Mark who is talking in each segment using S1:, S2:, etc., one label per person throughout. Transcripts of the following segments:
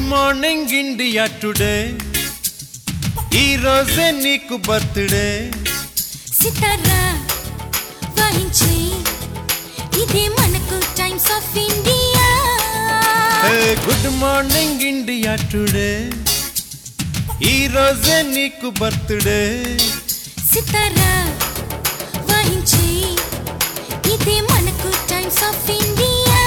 S1: morning India today ఈ రోజే నీకు బర్త్డే
S2: సితారా వాయించే ఇదే మనకు Times of India
S1: good morning India today ఈ రోజే నీకు బర్త్డే
S2: సితారా వాయించే ఇదే మనకు టైమ్స్ ఆఫ్ ఇండియా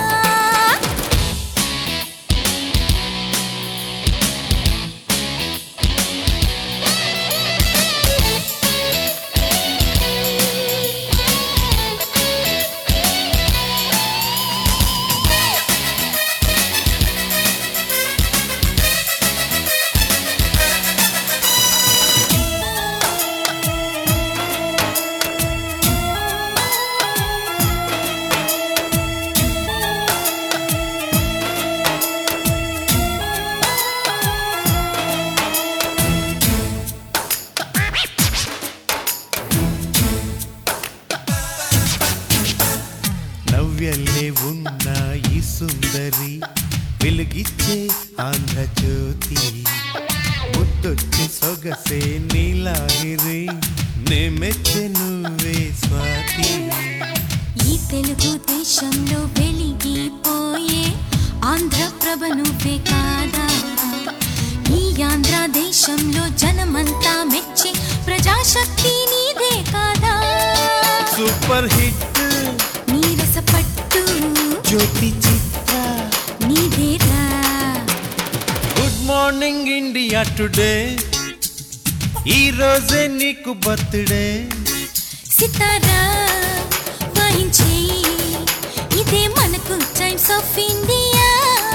S1: నవ్యల్లే ఉన్న ఈ సుందరి వెలుగిచ్చే ఆంధ్రజ్యోతి ముద్దొచ్చి సొగసే నీలాగిరి నే మెచ్చే నువ్వే స్వాతి
S2: ఈ తెలుగు దేశంలో వెలిగిపోయే ఆంధ్రప్రభ నువ్వే కాదా ఈ ఆంధ్ర దేశంలో జనమంతా మెచ్చి ప్రజాశక్తి నీదే కాదా
S1: సూపర్ హిట్
S2: నీరస పట్టు
S1: జ్యోతి చిత్ర
S2: నీదేరా
S1: గుడ్ మార్నింగ్ ఇండియా టుడే ఈ రోజే నీకు బర్త్డే
S2: సితారా వాయించే ఇదే మనకు టైమ్స్ ఆఫ్ ఇండియా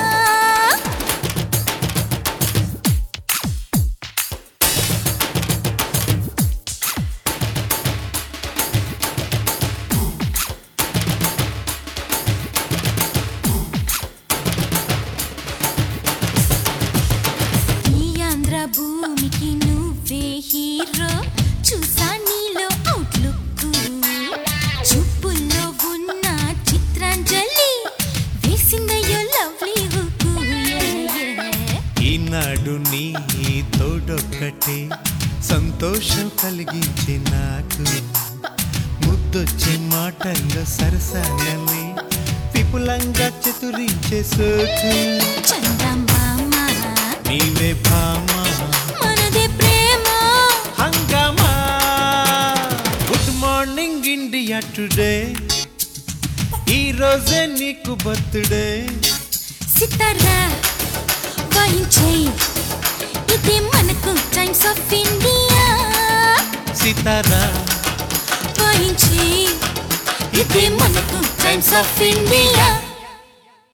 S2: ఈ ఆంధ్ర భూమికి నువ్వే హీరో చూసా నీలో అవుట్లుక్ చూపుల్లో ఉన్న చిత్రాంజలి వేసిందయ్యో లవ్లీ హుక్
S1: ఈనాడు నీ తోడొక్కటే సంతోషం కలిగించి నాకు ముద్దొచ్చే మాటల్లో సరసాలనే విపులంగా చతురించే సోకు
S2: చందమామ
S1: నీవే భామా
S2: మనదే ప్రేమ
S1: హంగామా గుడ్ మార్నింగ్ ఇండియా టుడే ఈ రోజే నీకు బర్త్డే
S2: సితారా వాయించే ఇదే మనకు టైమ్స్ ఆఫ్ ఇండియా
S1: సితారా
S2: వాయించే ఇదే మనకు టైమ్స్ ఆఫ్ ఇండియా